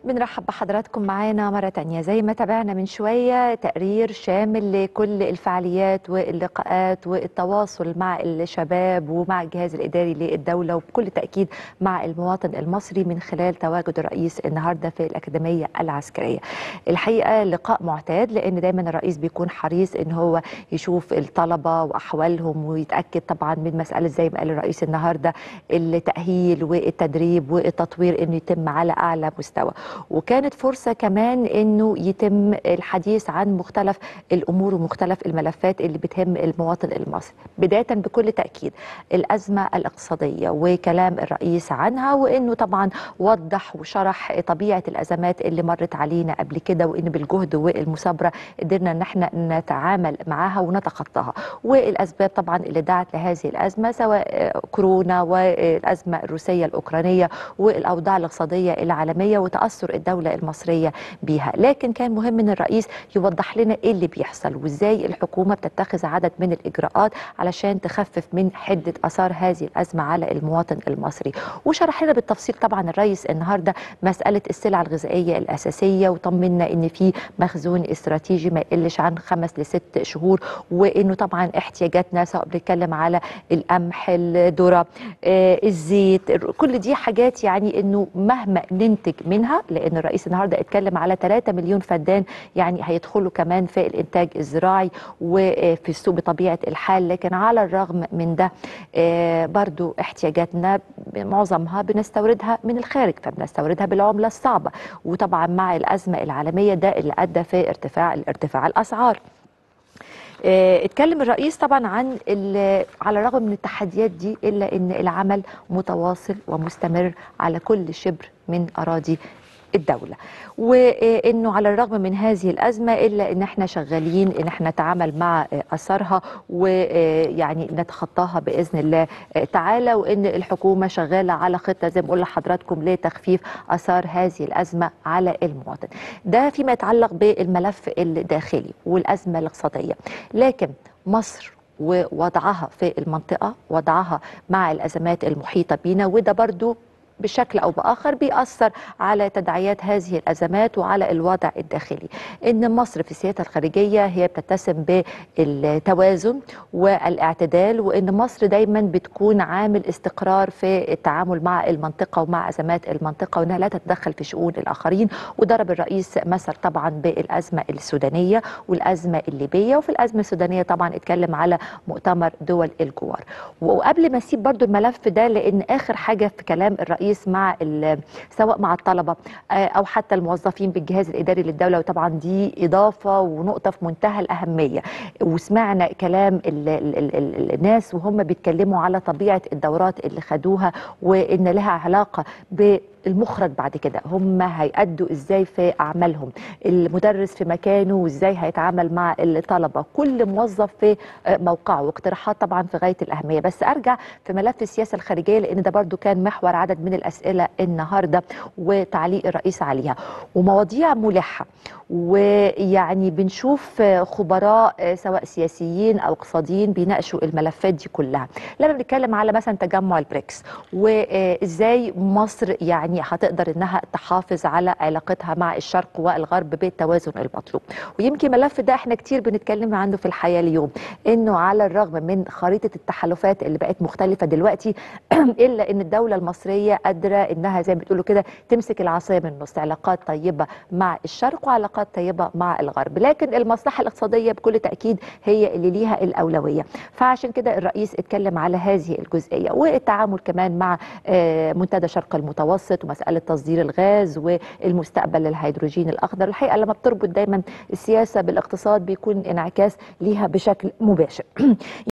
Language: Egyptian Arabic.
بنرحب بحضراتكم معانا مرة تانية زي ما تابعنا من شوية تقرير شامل لكل الفعاليات واللقاءات والتواصل مع الشباب ومع الجهاز الإداري للدولة وبكل تأكيد مع المواطن المصري من خلال تواجد الرئيس النهاردة في الأكاديمية العسكرية الحقيقة لقاء معتاد لأن دايما الرئيس بيكون حريص إن هو يشوف الطلبة وأحوالهم ويتأكد طبعا من مسألة زي ما قال الرئيس النهاردة التأهيل والتدريب والتطوير إنه يتم على أعلى مستوى وكانت فرصة كمان انه يتم الحديث عن مختلف الامور ومختلف الملفات اللي بتهم المواطن المصري بداية بكل تأكيد الأزمة الاقتصادية وكلام الرئيس عنها وانه طبعا وضح وشرح طبيعة الأزمات اللي مرت علينا قبل كده وان بالجهد والمثابرة قدرنا ان احنا نتعامل معاها ونتخطاها والأسباب طبعا اللي دعت لهذه الأزمة سواء كورونا والأزمة الروسية الأوكرانية والأوضاع الاقتصادية العالمية وتأثر الدولة المصرية بيها لكن كان مهم ان الرئيس يوضح لنا ايه اللي بيحصل وازاي الحكومة بتتخذ عدد من الإجراءات علشان تخفف من حدة أثار هذه الأزمة على المواطن المصري وشرح لنا بالتفصيل طبعا الرئيس النهاردة مسألة السلع الغذائية الأساسية وطمنا ان في مخزون استراتيجي ما يقلش عن خمس لست شهور وانه طبعا احتياجاتنا سواء بنتكلم على القمح الذرة آه الزيت كل دي حاجات يعني انه مهما ننتج منها لان الرئيس النهارده اتكلم على 3 مليون فدان يعني هيدخلوا كمان في الانتاج الزراعي وفي السوق بطبيعه الحال لكن على الرغم من ده برضو احتياجاتنا معظمها بنستوردها من الخارج فبنستوردها بالعمله الصعبه وطبعا مع الازمه العالميه ده اللي ادى في ارتفاع ارتفاع الاسعار اتكلم الرئيس طبعا عن على الرغم من التحديات دي الا ان العمل متواصل ومستمر على كل شبر من اراضي الدولة وانه على الرغم من هذه الازمه الا ان احنا شغالين ان احنا نتعامل مع اثارها ويعني نتخطاها باذن الله تعالى وان الحكومه شغاله على خطه زي ما بقول لحضراتكم لتخفيف اثار هذه الازمه على المواطن. ده فيما يتعلق بالملف الداخلي والازمه الاقتصاديه لكن مصر ووضعها في المنطقه وضعها مع الازمات المحيطه بينا وده برضو بشكل او باخر بيأثر على تداعيات هذه الازمات وعلى الوضع الداخلي. ان مصر في سياستها الخارجيه هي بتتسم بالتوازن والاعتدال وان مصر دايما بتكون عامل استقرار في التعامل مع المنطقه ومع ازمات المنطقه وانها لا تتدخل في شؤون الاخرين وضرب الرئيس مثل طبعا بالازمه السودانيه والازمه الليبيه وفي الازمه السودانيه طبعا اتكلم على مؤتمر دول الجوار. وقبل ما اسيب برضو الملف ده لان اخر حاجه في كلام الرئيس الرئيس مع سواء مع الطلبه او حتى الموظفين بالجهاز الاداري للدوله وطبعا دي اضافه ونقطه في منتهى الاهميه وسمعنا كلام ال ال ال الناس وهم بيتكلموا على طبيعه الدورات اللي خدوها وان لها علاقه ب المخرج بعد كده هم هيأدوا ازاي في اعمالهم المدرس في مكانه وازاي هيتعامل مع الطلبه كل موظف في موقعه واقتراحات طبعا في غايه الاهميه بس ارجع في ملف السياسه الخارجيه لان ده برضو كان محور عدد من الاسئله النهارده وتعليق الرئيس عليها ومواضيع ملحه ويعني بنشوف خبراء سواء سياسيين او اقتصاديين بيناقشوا الملفات دي كلها لما بنتكلم على مثلا تجمع البريكس وازاي مصر يعني هتقدر انها تحافظ على علاقتها مع الشرق والغرب بالتوازن المطلوب ويمكن الملف ده احنا كتير بنتكلم عنه في الحياه اليوم انه على الرغم من خريطه التحالفات اللي بقت مختلفه دلوقتي الا ان الدوله المصريه قادره انها زي ما بتقولوا كده تمسك العصايه من النص علاقات طيبه مع الشرق وعلاقات طيبه مع الغرب لكن المصلحه الاقتصاديه بكل تاكيد هي اللي ليها الاولويه فعشان كده الرئيس اتكلم على هذه الجزئيه والتعامل كمان مع منتدى شرق المتوسط ومساله تصدير الغاز والمستقبل للهيدروجين الاخضر الحقيقه لما بتربط دايما السياسه بالاقتصاد بيكون انعكاس ليها بشكل مباشر